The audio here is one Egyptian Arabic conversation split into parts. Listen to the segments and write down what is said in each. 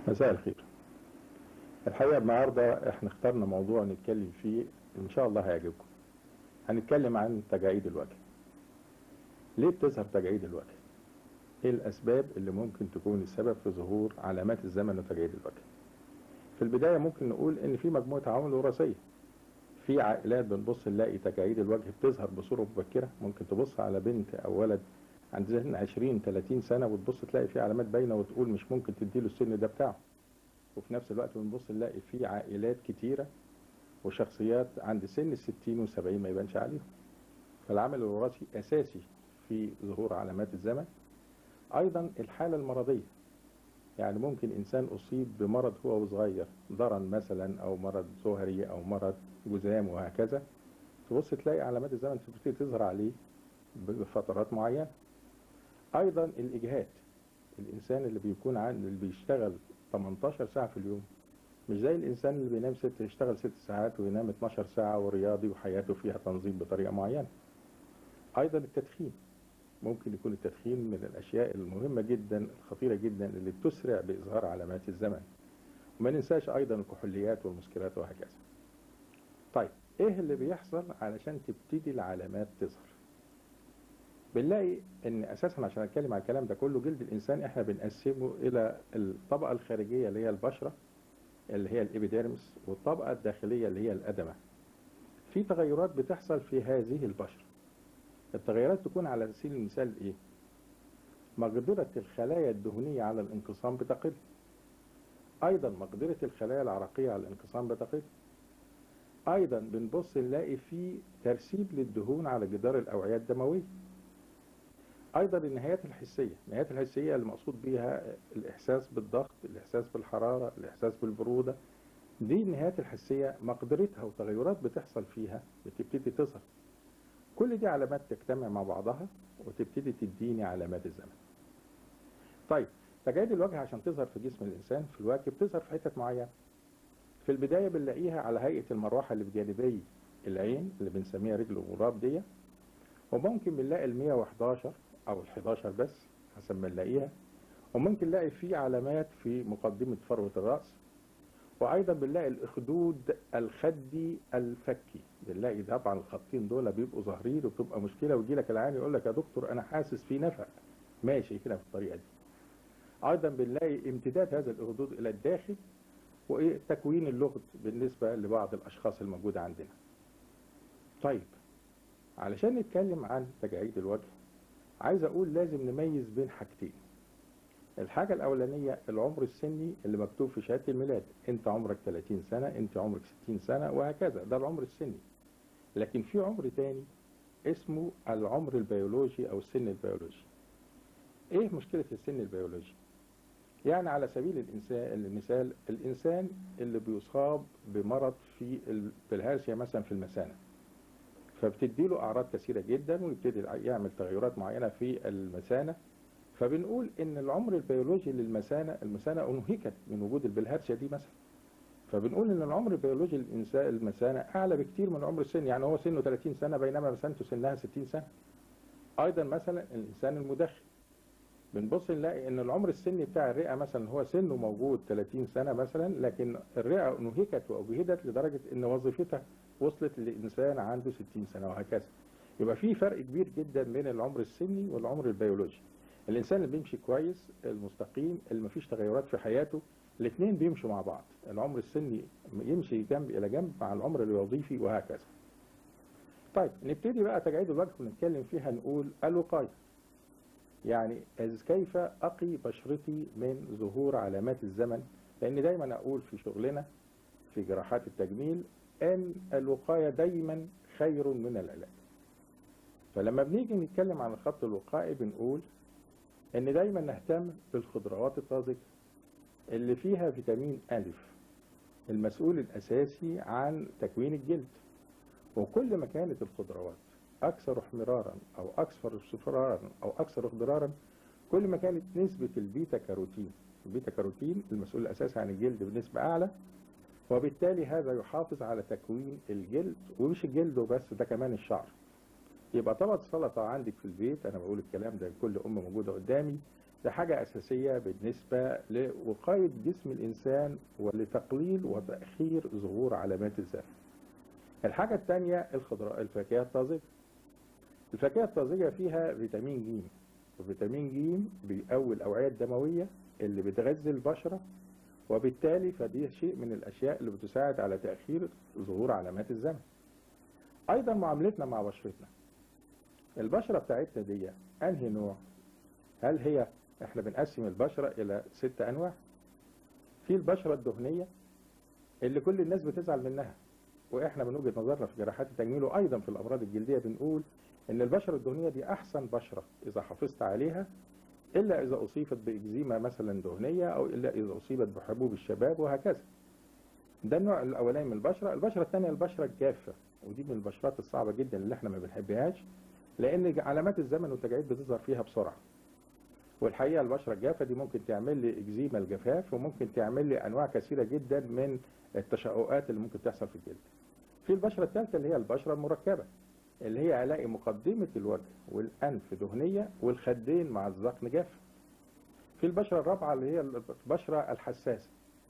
مساء الخير الحقيقة النهاردة احنا اخترنا موضوع نتكلم فيه ان شاء الله هيعجبكم هنتكلم عن تجاعيد الوجه ليه بتظهر تجاعيد الوجه ايه الاسباب اللي ممكن تكون السبب في ظهور علامات الزمن وتجاعيد الوجه في البداية ممكن نقول ان في مجموعة عوامل وراثية في عائلات بنبص نلاقي تجاعيد الوجه بتظهر بصورة مبكرة ممكن تبص على بنت او ولد عند سن 20 30 سنة وتبص تلاقي فيه علامات باينة وتقول مش ممكن تديله السن ده بتاعه وفي نفس الوقت بنبص نلاقي في عائلات كتيرة وشخصيات عند سن الستين والسبعين ما يبانش عليهم فالعامل الوراثي أساسي في ظهور علامات الزمن أيضا الحالة المرضية يعني ممكن إنسان أصيب بمرض هو صغير ضرن مثلا أو مرض زهري أو مرض جذام وهكذا تبص تلاقي علامات الزمن تبتدي تظهر عليه بفترات معينة أيضا الإجهاد الإنسان اللي بيكون عن اللي بيشتغل 18 ساعة في اليوم مش زي الإنسان اللي بينام ست يشتغل ست ساعات وينام 12 ساعة ورياضي وحياته فيها تنظيم بطريقة معينة أيضا التدخين ممكن يكون التدخين من الأشياء المهمة جدا الخطيرة جدا اللي بتسرع بإظهار علامات الزمن وما ننساش أيضا الكحوليات والمسكرات وهكذا طيب إيه اللي بيحصل علشان تبتدي العلامات تظهر بنلاقي ان اساسا عشان اتكلم على الكلام ده كله جلد الانسان احنا بنقسمه الى الطبقه الخارجيه اللي هي البشره اللي هي الابيديرمس والطبقه الداخليه اللي هي الادمه في تغيرات بتحصل في هذه البشره التغيرات تكون على سبيل المثال ايه مقدره الخلايا الدهنيه على الانقسام بتقل ايضا مقدره الخلايا العرقيه على الانقسام بتقل ايضا بنبص نلاقي في ترسيب للدهون على جدار الاوعيه الدمويه ايضا النهايات الحسيه النهايات الحسيه المقصود بها الاحساس بالضغط الاحساس بالحراره الاحساس بالبروده دي النهايات الحسيه مقدرتها وتغيرات بتحصل فيها بتبتدي تظهر كل دي علامات تجتمع مع بعضها وتبتدي تديني علامات الزمن طيب تجاعيد الوجه عشان تظهر في جسم الانسان في الوجه بتظهر في حتت معينه في البدايه بنلاقيها على هيئه المروحه اللي بجانبي العين اللي بنسميها رجل الغراب دي وممكن بنلاقي ال 111 او ال 11 بس حسب ما نلاقيها وممكن نلاقي في علامات في مقدمة فروة الرأس وأيضا بنلاقي الأخدود الخدي الفكي بنلاقي طبعا الخطين دول بيبقوا ظاهرين وبتبقى مشكلة ويجي لك العيان يقول لك يا دكتور أنا حاسس في نفق ماشي كده في الطريقة دي أيضا بنلاقي امتداد هذا الأخدود إلى الداخل وإيه تكوين اللغد بالنسبة لبعض الأشخاص الموجودة عندنا طيب علشان نتكلم عن تجاعيد الوجه عايز اقول لازم نميز بين حاجتين الحاجة الأولانية العمر السني اللي مكتوب في شهادة الميلاد أنت عمرك 30 سنة أنت عمرك 60 سنة وهكذا ده العمر السني لكن في عمر تاني اسمه العمر البيولوجي أو السن البيولوجي إيه مشكلة السن البيولوجي؟ يعني على سبيل الإنسان المثال الإنسان اللي بيصاب بمرض في الهرشيا مثلا في المثانة فبتدي له اعراض كثيره جدا ويبتدي يعمل تغيرات معينه في المثانه فبنقول ان العمر البيولوجي للمثانه المثانه انهكت من وجود البلهارسيا دي مثلا فبنقول ان العمر البيولوجي للانسان المثانه اعلى بكتير من عمر السن يعني هو سنه 30 سنه بينما مثانته سنها 60 سنه ايضا مثلا الانسان المدخن بنبص نلاقي ان العمر السني بتاع الرئه مثلا هو سنه موجود 30 سنه مثلا لكن الرئه انهكت واجهدت لدرجه ان وظيفتها وصلت للإنسان عنده 60 سنة وهكذا يبقى في فرق كبير جدا بين العمر السني والعمر البيولوجي الإنسان اللي بيمشي كويس المستقيم اللي مفيش تغيرات في حياته الاثنين بيمشوا مع بعض العمر السني يمشي جنب إلى جنب مع العمر الوظيفي وهكذا طيب نبتدي بقى تجاعيد الوجه ونتكلم فيها نقول الوقاية يعني كيف أقي بشرتي من ظهور علامات الزمن لأن دايما أقول في شغلنا في جراحات التجميل ان الوقايه دايما خير من العلاج فلما بنيجي نتكلم عن الخط الوقائي بنقول ان دايما نهتم بالخضروات الطازجه اللي فيها فيتامين الف المسؤول الاساسي عن تكوين الجلد وكل ما كانت الخضروات اكثر احمرارا او اكثر اصفرارا او اكثر اخضرارا كل ما كانت نسبه البيتا كاروتين البيتا كاروتين المسؤول الاساسي عن الجلد بنسبه اعلى وبالتالي هذا يحافظ على تكوين الجلد ومش الجلد وبس ده كمان الشعر يبقى طبق السلطة عندك في البيت أنا بقول الكلام ده لكل أم موجودة قدامي ده حاجة أساسية بالنسبة لوقاية جسم الإنسان ولتقليل وتأخير ظهور علامات الزمن الحاجة الثانية الخضراء الفاكهة الطازجة الفاكهة الطازجة فيها فيتامين ج وفيتامين ج بيقوي الأوعية الدموية اللي بتغذي البشرة وبالتالي فدي شيء من الأشياء اللي بتساعد على تأخير ظهور علامات الزمن أيضا معاملتنا مع بشرتنا البشرة بتاعتنا دي أنهي نوع هل هي احنا بنقسم البشرة إلى ست أنواع في البشرة الدهنية اللي كل الناس بتزعل منها واحنا من وجهه نظرنا في جراحات التجميل وايضا في الامراض الجلديه بنقول ان البشره الدهنيه دي احسن بشره اذا حافظت عليها الا اذا اصيبت باكزيما مثلا دهنيه او الا اذا اصيبت بحبوب الشباب وهكذا ده النوع الاولاني من البشره البشره الثانيه البشره الجافه ودي من البشرات الصعبه جدا اللي احنا ما بنحبهاش لان علامات الزمن والتجاعيد بتظهر فيها بسرعه والحقيقه البشره الجافه دي ممكن تعمل لي اكزيما الجفاف وممكن تعمل لي انواع كثيره جدا من التشققات اللي ممكن تحصل في الجلد في البشرة الثالثة اللي هي البشرة المركبة اللي هي الاقي مقدمة الوجه والأنف دهنية والخدين مع الذقن جاف في البشرة الرابعة اللي هي البشرة الحساسة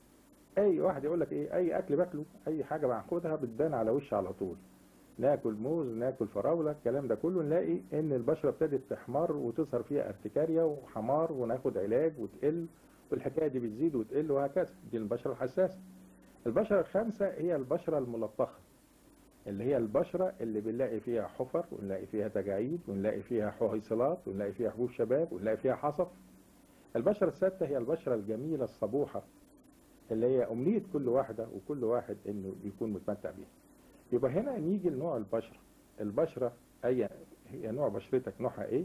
أي واحد يقول لك إيه أي أكل باكله أي حاجة باخدها بتبان على وشي على طول ناكل موز ناكل فراولة الكلام ده كله نلاقي إن البشرة ابتدت تحمر وتظهر فيها ارتكاريا وحمار وناخد علاج وتقل والحكاية دي بتزيد وتقل وهكذا دي البشرة الحساسة البشرة الخامسة هي البشرة الملطخة اللي هي البشرة اللي بنلاقي فيها حفر ونلاقي فيها تجاعيد ونلاقي فيها حويصلات ونلاقي فيها حبوب شباب ونلاقي فيها حصف البشرة السادسة هي البشرة الجميلة الصبوحة اللي هي أمنية كل واحدة وكل واحد إنه يكون متمتع بيها يبقى هنا نيجي لنوع البشرة البشرة أي هي نوع بشرتك نوعها إيه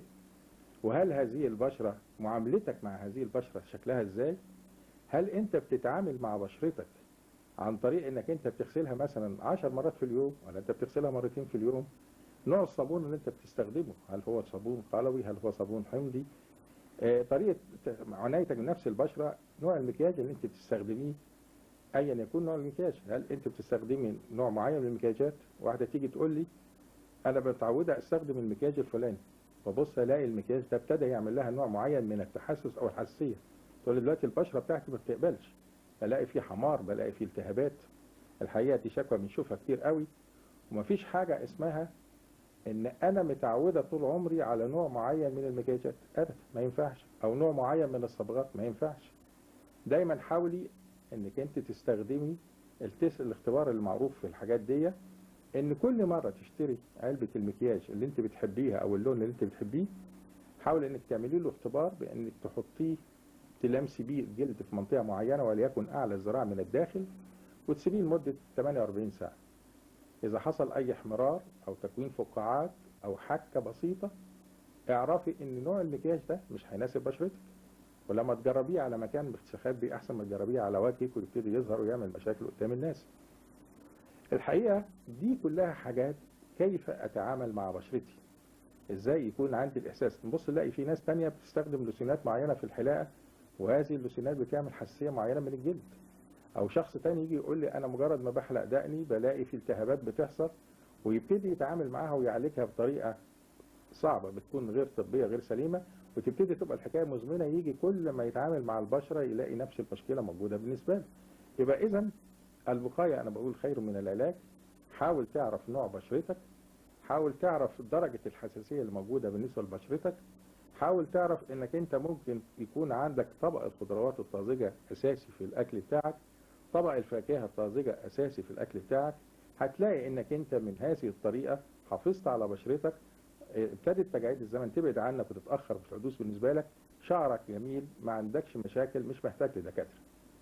وهل هذه البشرة معاملتك مع هذه البشرة شكلها إزاي هل أنت بتتعامل مع بشرتك عن طريق انك انت بتغسلها مثلا 10 مرات في اليوم ولا انت بتغسلها مرتين في اليوم نوع الصابون اللي انت بتستخدمه هل هو صابون قلوي هل هو صابون حمضي آه طريقه عنايتك بنفس البشره نوع المكياج اللي انت بتستخدميه ايا يكون نوع المكياج هل انت بتستخدمي نوع معين من المكياجات واحده تيجي تقول لي انا متعوده استخدم المكياج الفلاني فبص الاقي المكياج ده ابتدى يعمل لها نوع معين من التحسس او الحساسيه تقول لي دلوقتي البشره بتاعتي ما بتقبلش بلاقي فيه حمار بلاقي فيه التهابات الحقيقه دي شكوى بنشوفها كتير قوي ومفيش حاجه اسمها ان انا متعوده طول عمري على نوع معين من المكياجات ابدا ما ينفعش او نوع معين من الصبغات ما ينفعش دايما حاولي انك انت تستخدمي التس الاختبار المعروف في الحاجات دي ان كل مره تشتري علبه المكياج اللي انت بتحبيها او اللون اللي انت بتحبيه حاول انك تعملي له اختبار بانك تحطيه تلمسي بيه الجلد في منطقة معينة وليكن أعلى الذراع من الداخل وتسيبيه لمدة 48 ساعة إذا حصل أي احمرار أو تكوين فقاعات أو حكة بسيطة اعرفي إن نوع المكياج ده مش هيناسب بشرتك ولما تجربيه على مكان مستخبي أحسن ما تجربيه على وجهك ويبتدي يظهر ويعمل مشاكل قدام الناس الحقيقة دي كلها حاجات كيف أتعامل مع بشرتي ازاي يكون عندي الاحساس نبص نلاقي في ناس تانية بتستخدم لوسينات معينة في الحلاقة وهذه اللوسينات بتعمل حساسيه معينه من الجلد او شخص تاني يجي يقول لي انا مجرد ما بحلق دقني بلاقي في التهابات بتحصل ويبتدي يتعامل معاها ويعالجها بطريقه صعبه بتكون غير طبيه غير سليمه وتبتدي تبقى الحكايه مزمنه يجي كل ما يتعامل مع البشره يلاقي نفس المشكله موجوده بالنسبه له يبقى اذا الوقايه انا بقول خير من العلاج حاول تعرف نوع بشرتك حاول تعرف درجه الحساسيه اللي موجوده بالنسبه لبشرتك حاول تعرف انك انت ممكن يكون عندك طبق الخضروات الطازجة اساسي في الاكل بتاعك طبق الفاكهة الطازجة اساسي في الاكل بتاعك هتلاقي انك انت من هذه الطريقة حافظت على بشرتك ابتدت تجاعيد الزمن تبعد عنك وتتأخر في الحدوث بالنسبة لك شعرك جميل ما عندكش مشاكل مش محتاج لدكاترة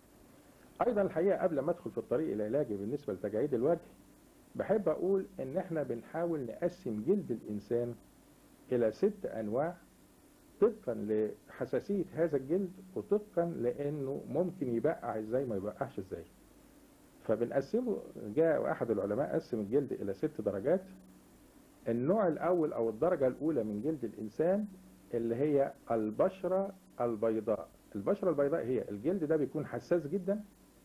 ايضا الحقيقة قبل ما ادخل في الطريق العلاجي بالنسبة لتجاعيد الوجه بحب اقول ان احنا بنحاول نقسم جلد الانسان الى ست انواع طبقا لحساسية هذا الجلد وطبقا لانه ممكن يبقع ازاي ما يبقعش ازاي فبنقسمه جاء احد العلماء قسم الجلد الى ست درجات النوع الاول او الدرجة الاولى من جلد الانسان اللي هي البشرة البيضاء البشرة البيضاء هي الجلد ده بيكون حساس جدا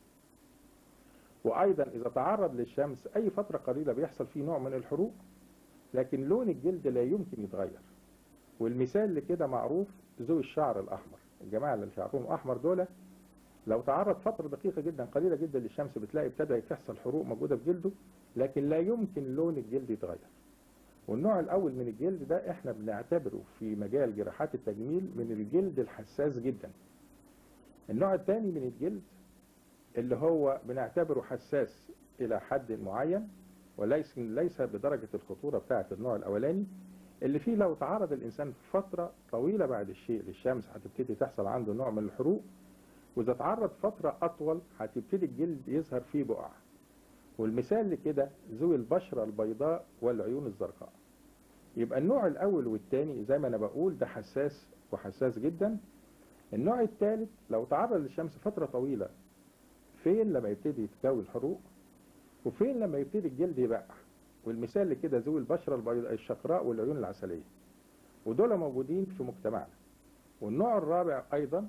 وايضا اذا تعرض للشمس اي فترة قليلة بيحصل فيه نوع من الحروق لكن لون الجلد لا يمكن يتغير والمثال لكده معروف ذوي الشعر الأحمر الجماعه اللي شعرهم احمر دول لو تعرض فتره دقيقه جدا قليله جدا للشمس بتلاقي ابتدى تحصل حروق موجوده في جلده لكن لا يمكن لون الجلد يتغير والنوع الاول من الجلد ده احنا بنعتبره في مجال جراحات التجميل من الجلد الحساس جدا النوع الثاني من الجلد اللي هو بنعتبره حساس الى حد معين وليس ليس بدرجه الخطوره بتاعه النوع الاولاني اللي فيه لو تعرض الانسان فتره طويله بعد الشيء للشمس هتبتدي تحصل عنده نوع من الحروق واذا تعرض فتره اطول هتبتدي الجلد يظهر فيه بقع والمثال لكده ذوي البشره البيضاء والعيون الزرقاء يبقى النوع الاول والثاني زي ما انا بقول ده حساس وحساس جدا النوع الثالث لو تعرض للشمس فتره طويله فين لما يبتدي يتكون حروق وفين لما يبتدي الجلد يبقع والمثال لكده ذوي البشره البيضاء الشقراء والعيون العسليه ودول موجودين في مجتمعنا والنوع الرابع ايضا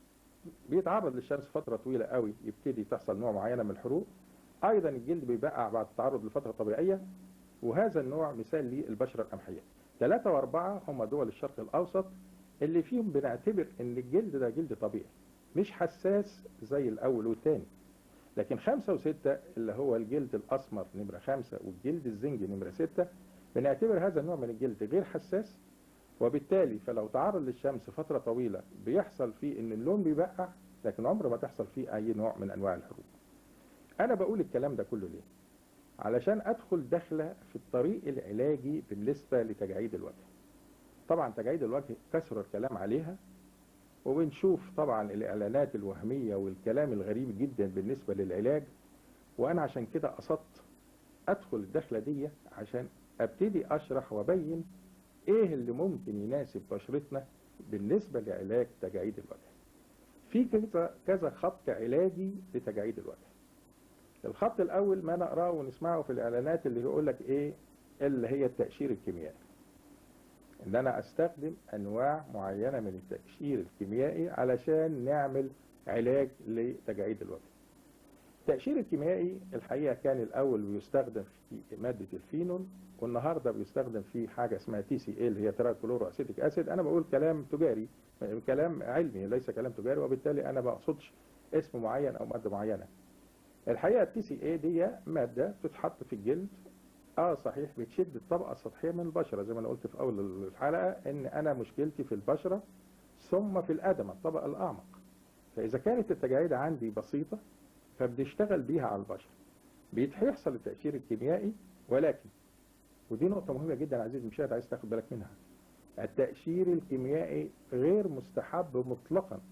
بيتعرض للشمس فتره طويله قوي يبتدي تحصل نوع معينه من الحروق ايضا الجلد بيبقع بعد التعرض لفتره طبيعيه وهذا النوع مثال للبشره القمحيه ثلاثة وأربعة هم دول الشرق الأوسط اللي فيهم بنعتبر إن الجلد ده جلد طبيعي مش حساس زي الأول والثاني لكن خمسة وستة اللي هو الجلد الأسمر نمرة خمسة والجلد الزنجي نمرة ستة بنعتبر هذا النوع من الجلد غير حساس وبالتالي فلو تعرض للشمس فترة طويلة بيحصل فيه إن اللون بيبقع لكن عمر ما تحصل فيه أي نوع من أنواع الحروق. أنا بقول الكلام ده كله ليه؟ علشان أدخل دخلة في الطريق العلاجي بالنسبة لتجاعيد الوجه. طبعا تجاعيد الوجه كثر الكلام عليها وبنشوف طبعا الإعلانات الوهمية والكلام الغريب جدا بالنسبة للعلاج وأنا عشان كده قصدت أدخل الدخلة دي عشان أبتدي أشرح وأبين إيه اللي ممكن يناسب بشرتنا بالنسبة لعلاج تجاعيد الوجه. في كذا كذا خط علاجي لتجاعيد الوجه. الخط الأول ما نقراه ونسمعه في الإعلانات اللي يقول لك إيه اللي هي التأشير الكيميائي. ان انا استخدم انواع معينة من التأشير الكيميائي علشان نعمل علاج لتجاعيد الوجه التأشير الكيميائي الحقيقة كان الاول بيستخدم في مادة الفينول والنهاردة بيستخدم في حاجة اسمها تي سي اللي هي تراكلورو اسيتيك اسيد انا بقول كلام تجاري كلام علمي ليس كلام تجاري وبالتالي انا ما اقصدش اسم معين او مادة معينة الحقيقة التي سي اي دي مادة بتتحط في الجلد اه صحيح بتشد الطبقه السطحيه من البشره زي ما انا قلت في اول الحلقه ان انا مشكلتي في البشره ثم في الادمه الطبقه الاعمق فاذا كانت التجاعيد عندي بسيطه فبنشتغل بيها على البشره بيحصل التاشير الكيميائي ولكن ودي نقطه مهمه جدا عزيزي المشاهد عايز تاخد بالك منها التاشير الكيميائي غير مستحب مطلقا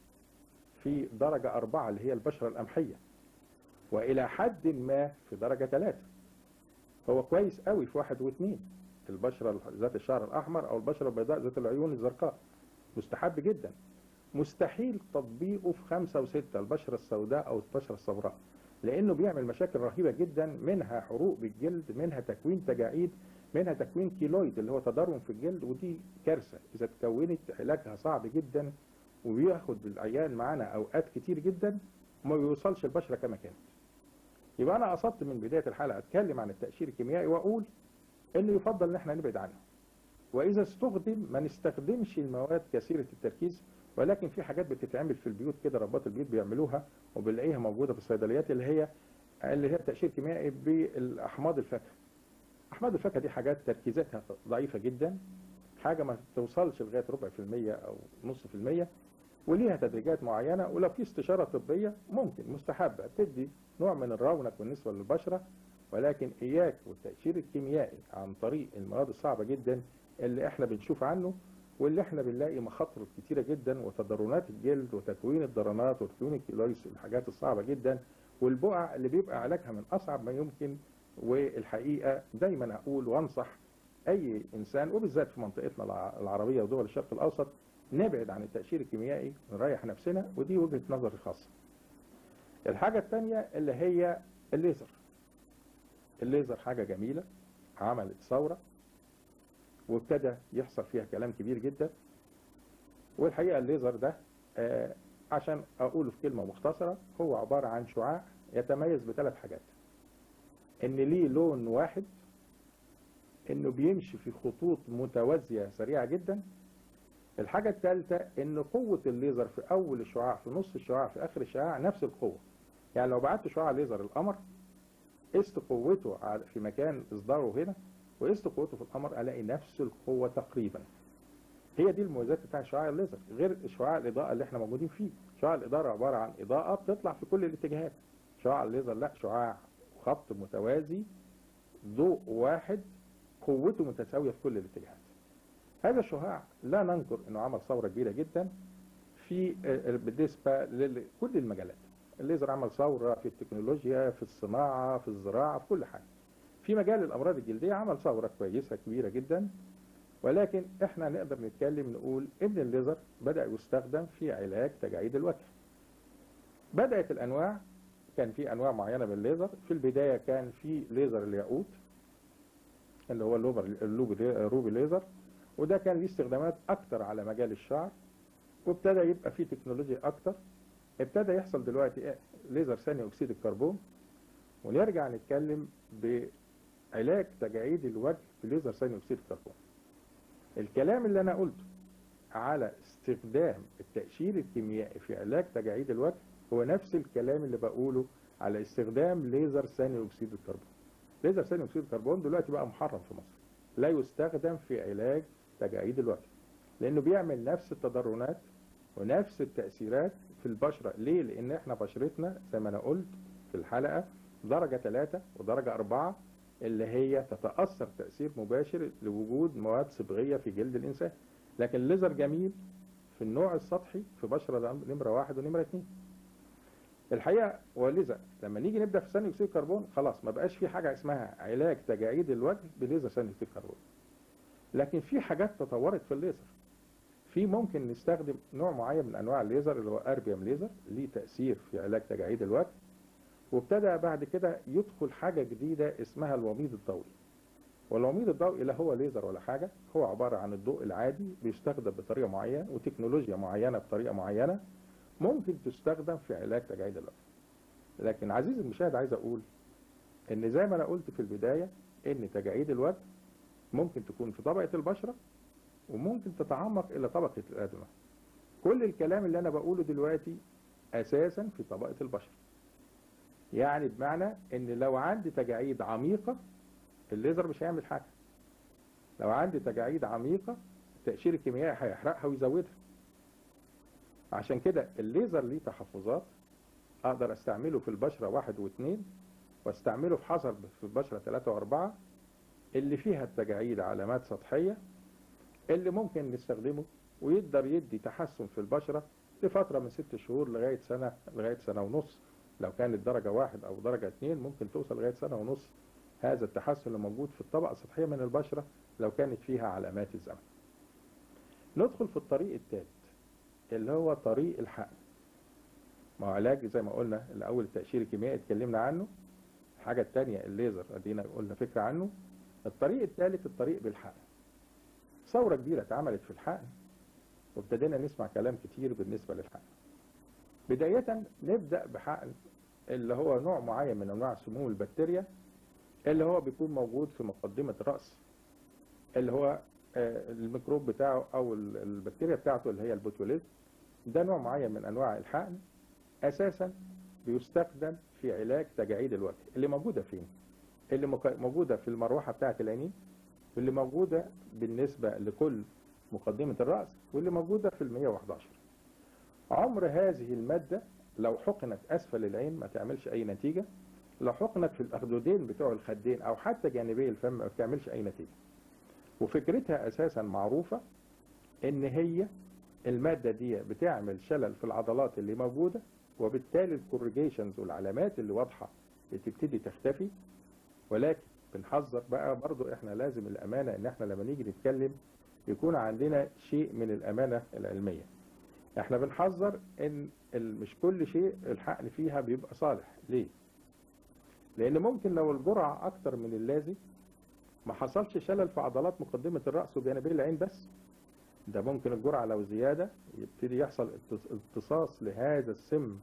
في درجه أربعة اللي هي البشره القمحيه والى حد ما في درجه ثلاثة هو كويس قوي في واحد واثنين البشرة ذات الشعر الأحمر أو البشرة البيضاء ذات العيون الزرقاء مستحب جدا مستحيل تطبيقه في خمسة وستة البشرة السوداء أو البشرة الصفراء لأنه بيعمل مشاكل رهيبة جدا منها حروق بالجلد منها تكوين تجاعيد منها تكوين كيلويد اللي هو تضرم في الجلد ودي كارثة إذا تكونت علاجها صعب جدا وبياخد العيان معانا أوقات كتير جدا وما بيوصلش البشرة كما كانت يبقى انا قصدت من بدايه الحلقه اتكلم عن التاشير الكيميائي واقول انه يفضل ان احنا نبعد عنه واذا استخدم ما نستخدمش المواد كثيره التركيز ولكن في حاجات بتتعمل في البيوت كده ربات البيوت بيعملوها وبنلاقيها موجوده في الصيدليات اللي هي اللي هي تاشير كيميائي بالاحماض الفاكهه احماض الفاكهه دي حاجات تركيزاتها ضعيفه جدا حاجه ما توصلش لغايه ربع في المية او نص في المية وليها تدريجات معينة ولو في استشارة طبية ممكن مستحبة تدي نوع من الرونق بالنسبة للبشرة ولكن إياك والتأشير الكيميائي عن طريق المواد الصعبة جدا اللي احنا بنشوف عنه واللي احنا بنلاقي مخاطر كتيرة جدا وتضررات الجلد وتكوين الضرنات وتكوين الكيلويس الحاجات الصعبة جدا والبقع اللي بيبقى علاجها من أصعب ما يمكن والحقيقة دايما أقول وأنصح أي إنسان وبالذات في منطقتنا العربية ودول الشرق الأوسط نبعد عن التأشير الكيميائي نريح نفسنا ودي وجهة نظري الخاصة الحاجة الثانية اللي هي الليزر الليزر حاجة جميلة عملت ثورة وابتدى يحصل فيها كلام كبير جدا والحقيقة الليزر ده آه عشان أقوله في كلمة مختصرة هو عبارة عن شعاع يتميز بثلاث حاجات إن ليه لون واحد إنه بيمشي في خطوط متوازية سريعة جدا الحاجة الثالثة ان قوة الليزر في اول الشعاع في نص الشعاع في اخر الشعاع نفس القوة يعني لو بعت شعاع ليزر القمر قست قوته على- في مكان اصداره هنا وقست قوته في القمر الاقي نفس القوة تقريبا هي دي المميزات بتاع شعاع الليزر غير شعاع الاضاءة اللي احنا موجودين فيه شعاع الاضاءة عبارة عن اضاءة بتطلع في كل الاتجاهات شعاع الليزر لا شعاع خط متوازي ضوء واحد قوته متساوية في كل الاتجاهات هذا الشعاع لا ننكر انه عمل ثورة كبيرة جدا في آه، بالنسبة لكل المجالات الليزر عمل ثورة في التكنولوجيا في الصناعة في الزراعة في كل حاجة في مجال الأمراض الجلدية عمل ثورة كويسة كبيرة جدا ولكن احنا نقدر نتكلم نقول ان الليزر بدأ يستخدم في علاج تجاعيد الوجه بدأت الأنواع كان في أنواع معينة من الليزر في البداية كان في ليزر الياقوت اللي هو اللوبر اللوبي روبي ليزر وده كان ليه استخدامات أكتر على مجال الشعر وابتدى يبقى فيه تكنولوجيا أكتر ابتدى يحصل دلوقتي إيه؟ ليزر ثاني أكسيد الكربون ونرجع نتكلم بعلاج تجاعيد الوجه بليزر ثاني أكسيد الكربون الكلام اللي أنا قلته على استخدام التأشير الكيميائي في علاج تجاعيد الوجه هو نفس الكلام اللي بقوله على استخدام ليزر ثاني أكسيد الكربون ليزر ثاني أكسيد الكربون دلوقتي بقى محرم في مصر لا يستخدم في علاج تجاعيد الوجه لأنه بيعمل نفس التضررات ونفس التأثيرات في البشرة ليه؟ لأن احنا بشرتنا زي ما أنا قلت في الحلقة درجة 3 ودرجة 4 اللي هي تتأثر تأثير مباشر لوجود مواد صبغية في جلد الإنسان لكن الليزر جميل في النوع السطحي في بشرة نمرة واحد ونمرة اتنين الحقيقة ولذا لما نيجي نبدأ في ثاني أكسيد الكربون خلاص ما بقاش في حاجة اسمها علاج تجاعيد الوجه بليزر ثاني أكسيد الكربون لكن في حاجات تطورت في الليزر في ممكن نستخدم نوع معين من انواع الليزر اللي هو اربيوم ليزر ليه تاثير في علاج تجاعيد الوجه وابتدى بعد كده يدخل حاجه جديده اسمها الوميض الضوئي والوميض الضوئي لا هو ليزر ولا حاجه هو عباره عن الضوء العادي بيستخدم بطريقه معينه وتكنولوجيا معينه بطريقه معينه ممكن تستخدم في علاج تجاعيد الوجه لكن عزيزي المشاهد عايز اقول ان زي ما انا قلت في البدايه ان تجاعيد الوجه ممكن تكون في طبقه البشره وممكن تتعمق الى طبقه الادمه كل الكلام اللي انا بقوله دلوقتي اساسا في طبقه البشره يعني بمعنى ان لو عندي تجاعيد عميقه الليزر مش هيعمل حاجه لو عندي تجاعيد عميقه التأشير الكيميائي هيحرقها ويزودها عشان كده الليزر ليه تحفظات اقدر استعمله في البشره واحد واثنين واستعمله في حصر في البشره ثلاثة واربعة اللي فيها التجاعيد علامات سطحيه اللي ممكن نستخدمه ويقدر يدي تحسن في البشرة لفترة من ست شهور لغاية سنة لغاية سنة ونص لو كانت درجة واحد أو درجة اتنين ممكن توصل لغاية سنة ونص هذا التحسن اللي موجود في الطبقة السطحية من البشرة لو كانت فيها علامات الزمن ندخل في الطريق الثالث اللي هو طريق الحقن ما هو علاج زي ما قلنا الأول التأشير الكيميائي اتكلمنا عنه الحاجة الثانية الليزر ادينا قلنا فكرة عنه الطريق الثالث الطريق بالحقن ثورة كبيرة اتعملت في الحقن وابتدينا نسمع كلام كتير بالنسبة للحقن بداية نبدأ بحقن اللي هو نوع معين من أنواع سموم البكتيريا اللي هو بيكون موجود في مقدمة الرأس اللي هو آه، الميكروب بتاعه أو ال- البكتيريا بتاعته اللي هي البوتوليزم ده نوع معين من أنواع الحقن أساسا بيستخدم في علاج تجاعيد الوجه اللي موجودة فين؟ اللي مك- موجودة في المروحة بتاعة العينين واللي موجودة بالنسبة لكل مقدمة الرأس واللي موجودة في ال 111 عمر هذه المادة لو حقنت أسفل العين ما تعملش أي نتيجة لو حقنت في الأخدودين بتوع الخدين أو حتى جانبي الفم ما بتعملش أي نتيجة وفكرتها أساسا معروفة إن هي المادة دي بتعمل شلل في العضلات اللي موجودة وبالتالي الكوريجيشنز والعلامات اللي واضحة بتبتدي تختفي ولكن بنحذر بقى برضو احنا لازم الامانه ان احنا لما نيجي نتكلم يكون عندنا شيء من الامانه العلميه احنا بنحذر ان ال- مش كل شيء الحقن فيها بيبقى صالح ليه لان ممكن لو الجرعه اكتر من اللازم ما حصلش شلل في عضلات مقدمه الراس وجانبي العين بس ده ممكن الجرعه لو زياده يبتدي يحصل اتص- امتصاص لهذا السم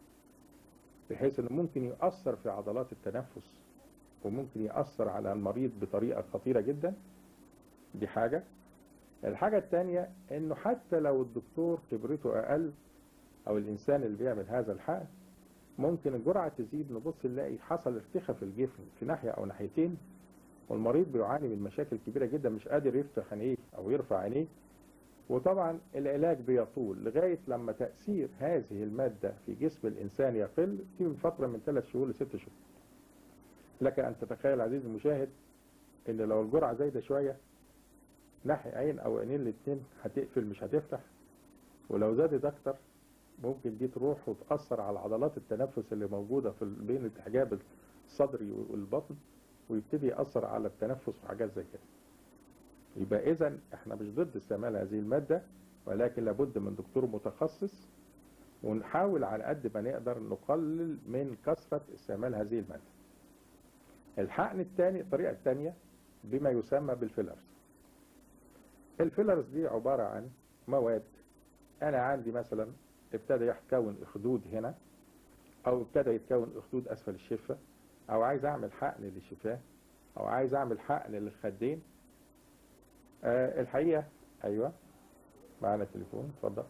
بحيث انه ممكن يؤثر في عضلات التنفس وممكن يأثر على المريض بطريقة خطيرة جدا دي حاجة الحاجة التانية انه حتى لو الدكتور خبرته اقل او الانسان اللي بيعمل هذا الحقن ممكن الجرعة تزيد نبص نلاقي حصل ارتخاء في الجفن في ناحية او ناحيتين والمريض بيعاني من مشاكل كبيرة جدا مش قادر يفتح عينيه او يرفع عينيه وطبعا العلاج بيطول لغاية لما تأثير هذه المادة في جسم الإنسان يقل في فترة من ثلاث شهور لست شهور لك أن تتخيل عزيزي المشاهد إن لو الجرعة زايدة شوية ناحية عين أو عينين الاثنين هتقفل مش هتفتح ولو زادت أكتر ممكن دي تروح وتأثر على عضلات التنفس اللي موجودة في بين الحجاب الصدري والبطن ويبتدي يأثر على التنفس وحاجات زي كده يبقى إذا احنا مش ضد استعمال هذه المادة ولكن لابد من دكتور متخصص ونحاول على قد ما نقدر نقلل من كثرة استعمال هذه المادة الحقن الثاني الطريقة الثانية بما يسمى بالفيلرز الفيلرز دي عبارة عن مواد أنا عندي مثلا ابتدى يتكون أخدود هنا أو ابتدى يتكون أخدود أسفل الشفة أو عايز أعمل حقن للشفاه أو عايز أعمل حقن للخدين أه الحقيقة أيوة معنا تليفون اتفضل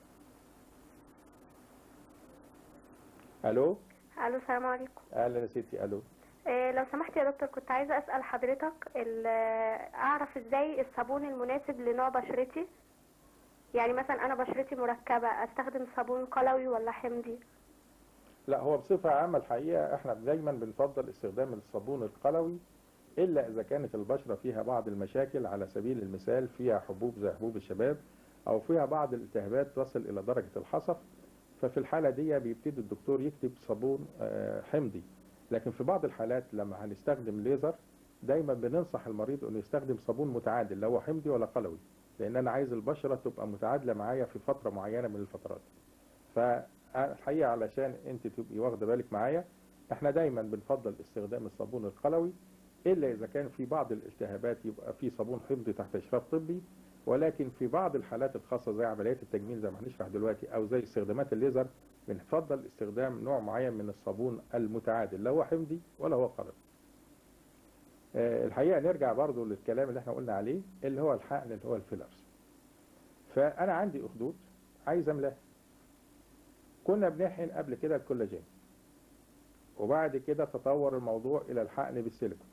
ألو الو السلام عليكم أهلا يا ستي ألو إيه لو سمحت يا دكتور كنت عايزه اسال حضرتك ال- اعرف ازاي الصابون المناسب لنوع بشرتي يعني مثلا انا بشرتي مركبه استخدم صابون قلوي ولا حمضي لا هو بصفة عامة الحقيقة احنا دايما بنفضل استخدام الصابون القلوي إلا إذا كانت البشرة فيها بعض المشاكل على سبيل المثال فيها حبوب زي حبوب الشباب أو فيها بعض الالتهابات تصل إلى درجة الحصف ففي الحالة دي بيبتدي الدكتور يكتب صابون آه، حمضي لكن في بعض الحالات لما هنستخدم ليزر دايما بننصح المريض انه يستخدم صابون متعادل لا هو حمضي ولا قلوي لان انا عايز البشره تبقى متعادله معايا في فتره معينه من الفترات فالحقيقه علشان انت تبقي واخده بالك معايا احنا دايما بنفضل استخدام الصابون القلوي الا اذا كان في بعض الالتهابات يبقى في صابون حمضي تحت اشراف طبي ولكن في بعض الحالات الخاصه زي عمليات التجميل زي ما هنشرح دلوقتي او زي استخدامات الليزر بنفضل استخدام نوع معين من الصابون المتعادل لا هو حمضي ولا هو قلوي آه، الحقيقه نرجع برضو للكلام اللي احنا قلنا عليه اللي هو الحقن اللي هو الفيلرز فانا عندي اخدود عايز املاها كنا بنحقن قبل كده الكولاجين وبعد كده تطور الموضوع الى الحقن بالسيليكون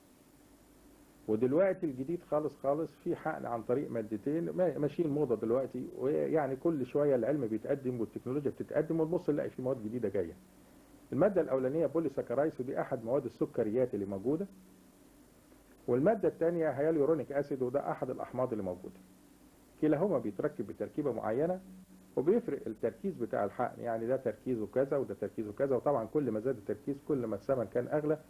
ودلوقتي الجديد خالص خالص في حقن عن طريق مادتين ما- ماشيين موضه دلوقتي ويعني كل شويه العلم بيتقدم والتكنولوجيا بتتقدم ونبص نلاقي في مواد جديده جايه. الماده الاولانيه بوليساكرايس ودي احد مواد السكريات اللي موجوده. والماده الثانيه هيالورونيك اسيد وده احد الاحماض اللي موجوده. كلاهما بيتركب بتركيبه معينه وبيفرق التركيز بتاع الحقن يعني ده تركيزه كذا وده تركيزه كذا وطبعا كل ما زاد التركيز كل ما الثمن كان اغلى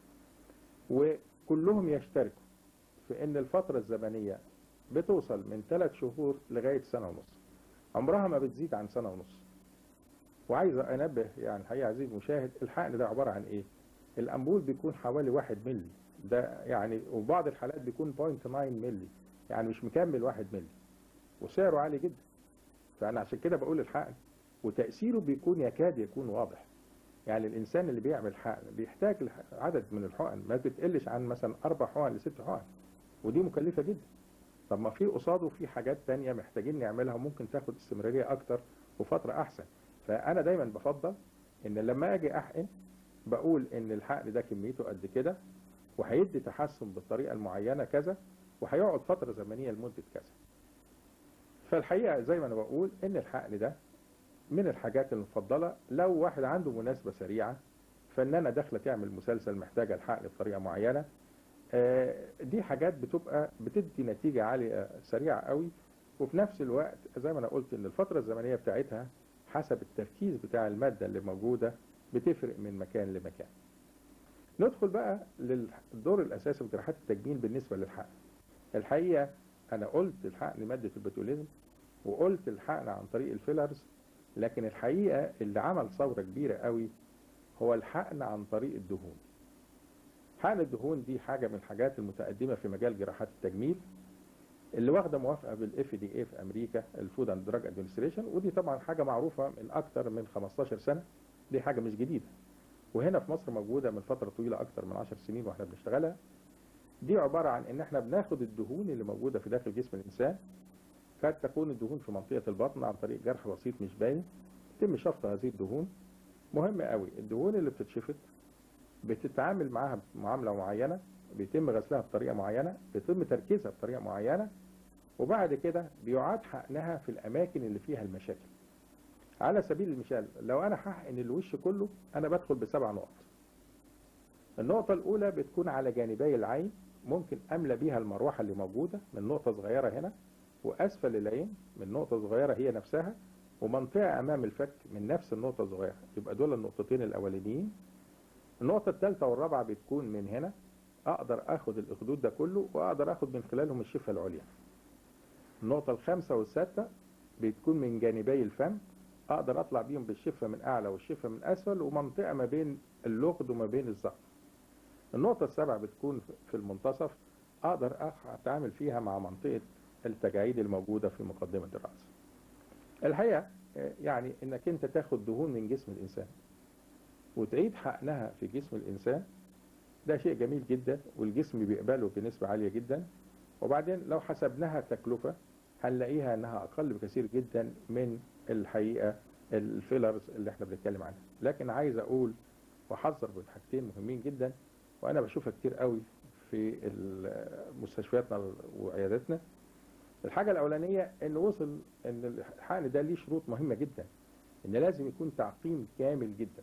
وكلهم يشتركوا في ان الفترة الزمنية بتوصل من ثلاث شهور لغاية سنة ونص عمرها ما بتزيد عن سنة ونص وعايز انبه يعني الحقيقة عزيزي المشاهد الحقن ده عبارة عن ايه الامبول بيكون حوالي واحد ملي ده يعني وبعض الحالات بيكون 0.9 ملي يعني مش مكمل واحد ملي وسعره عالي جدا فانا عشان كده بقول الحقن وتأثيره بيكون يكاد يكون واضح يعني الانسان اللي بيعمل حقن بيحتاج لح- عدد من الحقن ما بتقلش عن مثلا اربع حقن لست حقن ودي مكلفة جدا طب ما في قصاده في حاجات تانية محتاجين نعملها وممكن تاخد استمرارية اكتر وفترة احسن فانا دايما بفضل ان لما اجي احقن بقول ان الحقن ده كميته قد كده وهيدي تحسن بالطريقة المعينة كذا وهيقعد فترة زمنية لمدة كذا فالحقيقة زي ما انا بقول ان الحقن ده من الحاجات المفضلة لو واحد عنده مناسبة سريعة فنانة داخلة تعمل مسلسل محتاجة الحقن بطريقة معينة آه، دي حاجات بتبقى بتدي نتيجة عالية سريعة قوي وفي نفس الوقت زي ما انا قلت ان الفترة الزمنية بتاعتها حسب التركيز بتاع المادة اللي موجودة بتفرق من مكان لمكان ندخل بقى للدور الاساسي في جراحات التجميل بالنسبة للحقن الحقيقة انا قلت الحقن مادة البتوليزم وقلت الحقن عن طريق الفيلرز لكن الحقيقة اللي عمل ثورة كبيرة قوي هو الحقن عن طريق الدهون حقن الدهون دي حاجة من الحاجات المتقدمة في مجال جراحات التجميل اللي واخدة موافقة بالاف دي اي في امريكا الفود اند دراج ادمنستريشن ودي طبعا حاجة معروفة من اكتر من 15 سنة دي حاجة مش جديدة وهنا في مصر موجودة من فترة طويلة اكتر من 10 سنين واحنا بنشتغلها دي عبارة عن ان احنا بناخد الدهون اللي موجودة في داخل جسم الانسان قد تكون الدهون في منطقة البطن عن طريق جرح بسيط مش باين يتم شفط هذه الدهون مهم قوي الدهون اللي بتتشفط بتتعامل معاها معاملة معينة بيتم غسلها بطريقة معينة بيتم تركيزها بطريقة معينة وبعد كده بيعاد حقنها في الأماكن اللي فيها المشاكل على سبيل المثال لو أنا هحقن الوش كله أنا بدخل بسبع نقط النقطة الأولى بتكون على جانبي العين ممكن أملى بيها المروحة اللي موجودة من نقطة صغيرة هنا وأسفل العين من نقطة صغيرة هي نفسها ومنطقة أمام الفك من نفس النقطة الصغيرة يبقى دول النقطتين الأولانيين النقطة الثالثة والرابعة بتكون من هنا أقدر أخد الأخدود ده كله وأقدر أخد من خلالهم الشفة العليا النقطة الخامسة والسادسة بتكون من جانبي الفم أقدر أطلع بيهم بالشفة من أعلى والشفة من أسفل ومنطقة ما بين اللغد وما بين الزقف النقطة السابعة بتكون في المنتصف أقدر أتعامل فيها مع منطقة التجاعيد الموجودة في مقدمة الرأس الحقيقة يعني انك انت تاخد دهون من جسم الانسان وتعيد حقنها في جسم الانسان ده شيء جميل جدا والجسم بيقبله بنسبة عالية جدا وبعدين لو حسبناها تكلفة هنلاقيها انها اقل بكثير جدا من الحقيقة الفيلرز اللي احنا بنتكلم عنها لكن عايز اقول واحذر من حاجتين مهمين جدا وانا بشوفها كتير قوي في مستشفياتنا وعياداتنا الحاجة الأولانية إن وصل إن الحقن ده ليه شروط مهمة جدا إن لازم يكون تعقيم كامل جدا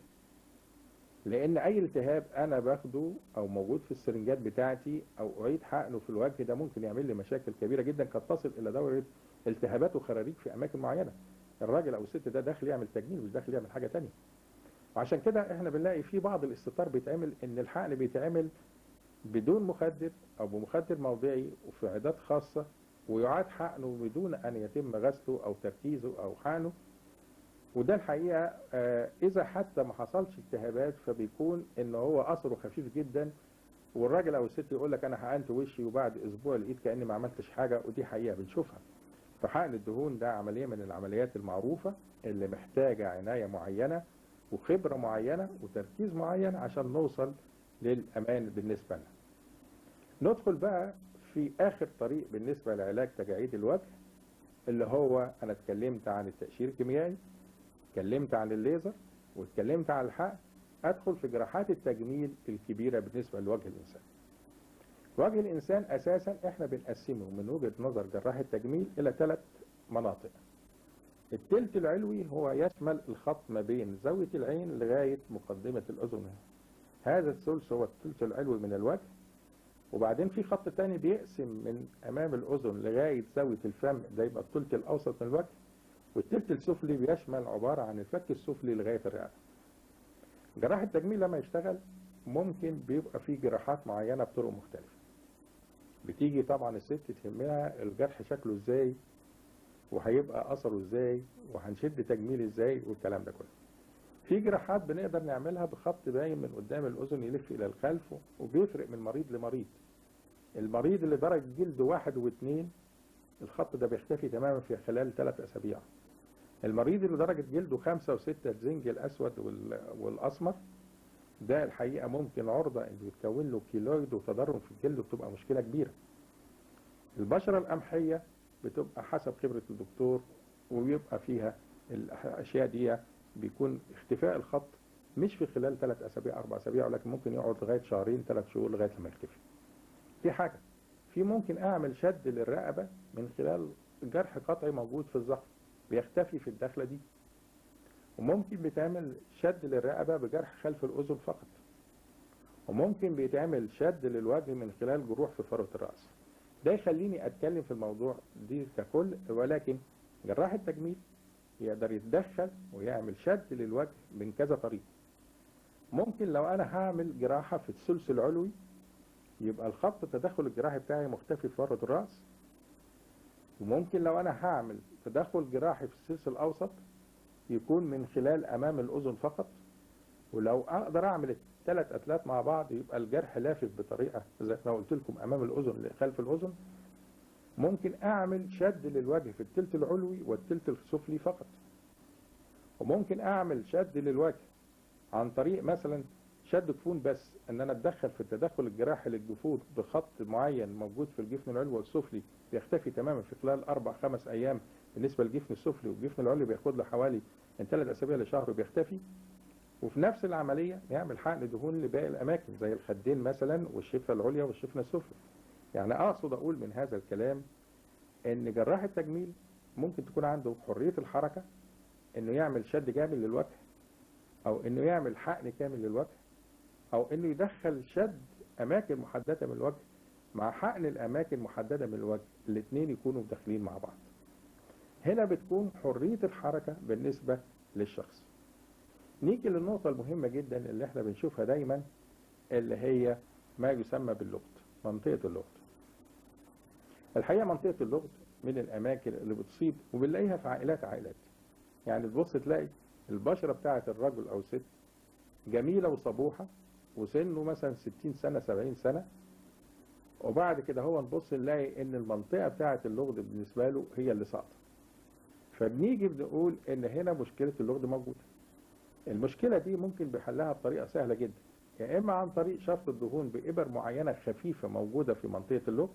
لأن أي التهاب أنا باخده أو موجود في السرنجات بتاعتي أو أعيد حقنه في الوجه ده ممكن يعمل لي مشاكل كبيرة جدا قد تصل إلى دورة التهابات وخراريج في أماكن معينة الراجل أو الست ده داخل يعمل تجميل مش داخل يعمل حاجة تانية وعشان كده احنا بنلاقي في بعض الاستطار بيتعمل ان الحقن بيتعمل بدون مخدر او بمخدر موضعي وفي عيادات خاصه ويعاد حقنه بدون أن يتم غسله أو تركيزه أو حقنه وده الحقيقة آه إذا حتى ما حصلش التهابات فبيكون إن هو أثره خفيف جدا والراجل أو الست يقول لك أنا حقنت وشي وبعد أسبوع لقيت كأني ما عملتش حاجة ودي حقيقة بنشوفها فحقن الدهون ده عملية من العمليات المعروفة اللي محتاجة عناية معينة وخبرة معينة وتركيز معين عشان نوصل للأمان بالنسبة لنا ندخل بقى في آخر طريق بالنسبة لعلاج تجاعيد الوجه اللي هو أنا اتكلمت عن التأشير الكيميائي اتكلمت عن الليزر واتكلمت عن الحقن أدخل في جراحات التجميل الكبيرة بالنسبة لوجه الإنسان وجه الإنسان أساسا إحنا بنقسمه من وجهة نظر جراح التجميل إلى ثلاث مناطق التلت العلوي هو يشمل الخط ما بين زاوية العين لغاية مقدمة الأذن هذا الثلث هو التلت العلوي من الوجه وبعدين في خط تاني بيقسم من امام الاذن لغايه زاويه الفم ده يبقى الثلث الاوسط من الوجه والثلث السفلي بيشمل عباره عن الفك السفلي لغايه الرقبه. جراح التجميل لما يشتغل ممكن بيبقى فيه جراحات معينه بطرق مختلفه. بتيجي طبعا الست تهمها الجرح شكله ازاي وهيبقى اثره ازاي وهنشد تجميل ازاي والكلام ده كله. في جراحات بنقدر نعملها بخط باين من قدام الأذن يلف إلى الخلف وبيفرق من مريض لمريض المريض اللي درجة جلد واحد واثنين الخط ده بيختفي تماما في خلال ثلاث أسابيع المريض اللي درجة جلده خمسة وستة الزنج الأسود والأسمر ده الحقيقة ممكن عرضة إنه يتكون له كيلويد وتضرم في الجلد وبتبقى مشكلة كبيرة البشرة القمحية بتبقى حسب خبرة الدكتور وبيبقى فيها الأشياء دي بيكون اختفاء الخط مش في خلال ثلاث اسابيع اربع اسابيع ولكن ممكن يقعد لغايه شهرين ثلاث شهور لغايه لما يختفي. في حاجه في ممكن اعمل شد للرقبه من خلال جرح قطعي موجود في الظهر بيختفي في الدخله دي. وممكن بيتعمل شد للرقبه بجرح خلف الاذن فقط. وممكن بيتعمل شد للوجه من خلال جروح في فروه الراس. ده يخليني اتكلم في الموضوع دي ككل ولكن جراح التجميل يقدر يتدخل ويعمل شد للوجه من كذا طريقة ممكن لو انا هعمل جراحة في الثلث العلوي يبقى الخط التدخل الجراحي بتاعي مختفي في فرد الرأس وممكن لو انا هعمل تدخل جراحي في الثلث الاوسط يكون من خلال امام الاذن فقط ولو اقدر اعمل الثلاث اتلات مع بعض يبقى الجرح لافف بطريقة زي ما قلت لكم امام الاذن خلف الاذن ممكن اعمل شد للوجه في التلت العلوي والتلت السفلي فقط وممكن اعمل شد للوجه عن طريق مثلا شد جفون بس ان انا اتدخل في التدخل الجراحي للجفون بخط معين موجود في الجفن العلوي والسفلي بيختفي تماما في خلال اربع خمس ايام بالنسبه للجفن السفلي والجفن العلوي بياخد له حوالي من ثلاث اسابيع لشهر وبيختفي وفي نفس العمليه يعمل حقن دهون لباقي الاماكن زي الخدين مثلا والشفه العليا والشفه السفلي يعني اقصد اقول من هذا الكلام ان جراح التجميل ممكن تكون عنده حريه الحركه انه يعمل شد كامل للوجه او انه يعمل حقن كامل للوجه او انه يدخل شد اماكن محدده من الوجه مع حقن الاماكن محدده من الوجه الاثنين يكونوا داخلين مع بعض هنا بتكون حريه الحركه بالنسبه للشخص نيجي للنقطه المهمه جدا اللي احنا بنشوفها دايما اللي هي ما يسمى باللغط منطقه اللغط الحقيقه منطقه اللغط من الاماكن اللي بتصيب وبنلاقيها في عائلات عائلات يعني تبص تلاقي البشره بتاعه الرجل او الست جميله وصبوحه وسنه مثلا 60 سنه 70 سنه وبعد كده هو نبص نلاقي ان المنطقه بتاعه اللغد بالنسبه له هي اللي ساقطه فبنيجي بنقول ان هنا مشكله اللغد موجوده المشكله دي ممكن بحلها بطريقه سهله جدا يا اما عن طريق شفط الدهون بابر معينه خفيفه موجوده في منطقه اللغد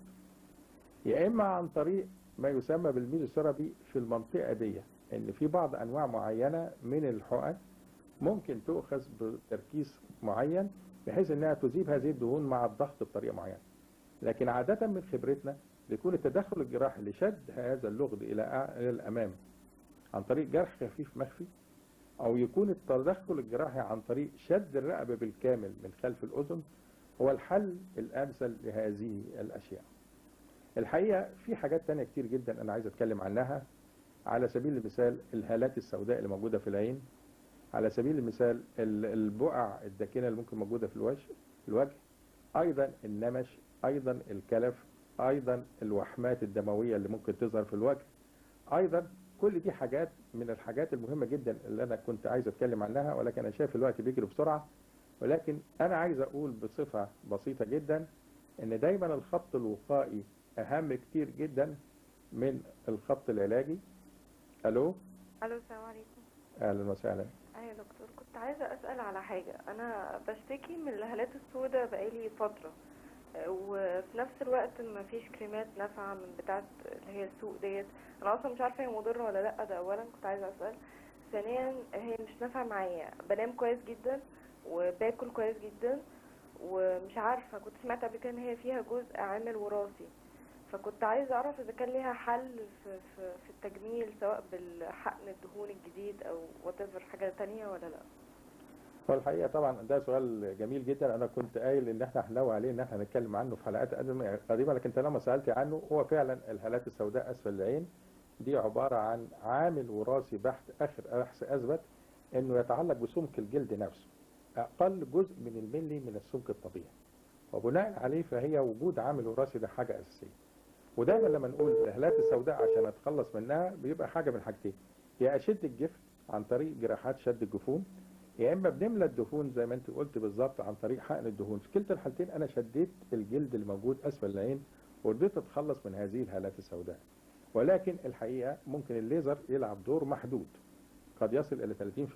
يا اما عن طريق ما يسمى بالميزوثيرابي في المنطقه دي ان في بعض انواع معينه من الحقن ممكن تؤخذ بتركيز معين بحيث انها تذيب هذه الدهون مع الضغط بطريقه معينه لكن عاده من خبرتنا بيكون التدخل الجراحي لشد هذا اللغد الى الى الامام عن طريق جرح خفيف مخفي او يكون التدخل الجراحي عن طريق شد الرقبه بالكامل من خلف الاذن هو الحل الامثل لهذه الاشياء الحقيقه في حاجات تانية كتير جدا انا عايز اتكلم عنها على سبيل المثال الهالات السوداء اللي موجوده في العين على سبيل المثال البقع الداكنه اللي ممكن موجوده في الوجه الوجه ايضا النمش ايضا الكلف ايضا الوحمات الدمويه اللي ممكن تظهر في الوجه ايضا كل دي حاجات من الحاجات المهمه جدا اللي انا كنت عايز اتكلم عنها ولكن انا شايف الوقت بيجري بسرعه ولكن انا عايز اقول بصفه بسيطه جدا ان دايما الخط الوقائي اهم كتير جدا من الخط العلاجي الو الو السلام عليكم اهلا وسهلا ايوه يا دكتور كنت عايزه اسال على حاجه انا بشتكي من الهالات السوداء بقالي فتره وفي نفس الوقت ما فيش كريمات نافعه من بتاعه اللي هي السوق ديت انا اصلا مش عارفه هي مضره ولا لا ده اولا كنت عايزه اسال ثانيا هي مش نافعه معايا بنام كويس جدا وباكل كويس جدا ومش عارفه كنت سمعت قبل كده ان هي فيها جزء عامل وراثي فكنت عايزه اعرف اذا كان ليها حل في, في, في التجميل سواء بالحقن الدهون الجديد او whatever حاجه تانية ولا لا هو الحقيقه طبعا ده سؤال جميل جدا انا كنت قايل ان احنا هننوع عليه ان احنا هنتكلم عنه في حلقات قديمه لكن طالما سالتي عنه هو فعلا الهالات السوداء اسفل العين دي عباره عن عامل وراثي بحت اخر بحث اثبت انه يتعلق بسمك الجلد نفسه اقل جزء من الملي من السمك الطبيعي وبناء عليه فهي وجود عامل وراثي ده حاجه اساسيه ودايما لما نقول الهالات السوداء عشان اتخلص منها بيبقى حاجه من حاجتين يا اشد الجفن عن طريق جراحات شد الجفون يا اما بنملى الدهون زي ما انت قلت بالظبط عن طريق حقن الدهون في كلتا الحالتين انا شديت الجلد اللي موجود اسفل العين وقدرت اتخلص من هذه الهالات السوداء ولكن الحقيقه ممكن الليزر يلعب دور محدود قد يصل الى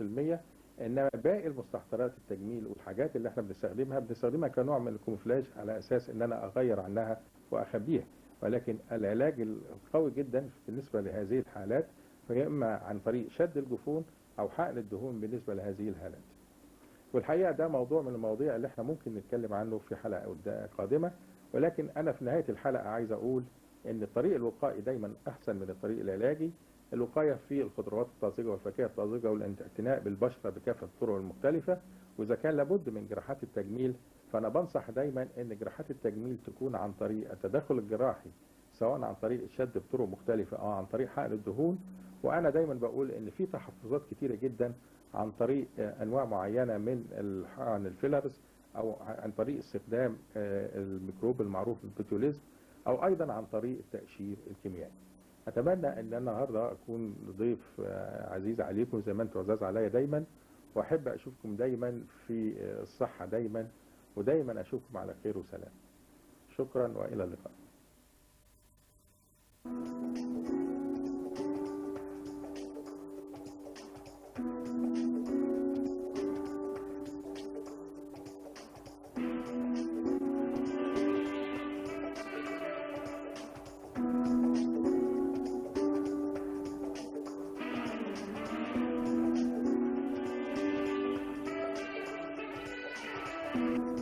30% انما باقي المستحضرات التجميل والحاجات اللي احنا بنستخدمها بنستخدمها كنوع من الكومفلاج على اساس ان انا اغير عنها واخبيها ولكن العلاج القوي جدا بالنسبه لهذه الحالات هي اما عن طريق شد الجفون او حقن الدهون بالنسبه لهذه الهالات. والحقيقه ده موضوع من المواضيع اللي احنا ممكن نتكلم عنه في حلقه قادمه ولكن انا في نهايه الحلقه عايز اقول ان الطريق الوقائي دايما احسن من الطريق العلاجي. الوقايه في الخضروات الطازجه والفاكهه الطازجه والاعتناء بالبشره بكافه الطرق المختلفه واذا كان لابد من جراحات التجميل فانا بنصح دايما ان جراحات التجميل تكون عن طريق التدخل الجراحي سواء عن طريق الشد بطرق مختلفه او عن طريق حقن الدهون وانا دايما بقول ان في تحفظات كتيره جدا عن طريق انواع معينه من الحقن الفيلرز او عن طريق استخدام الميكروب المعروف بالبوتيوليزم او ايضا عن طريق التقشير الكيميائي. اتمنى ان انا النهارده اكون ضيف عزيز عليكم زي ما انتم عزاز عليا دايما واحب اشوفكم دايما في الصحه دايما ودايما اشوفكم على خير وسلام. شكرا والى اللقاء. شكرا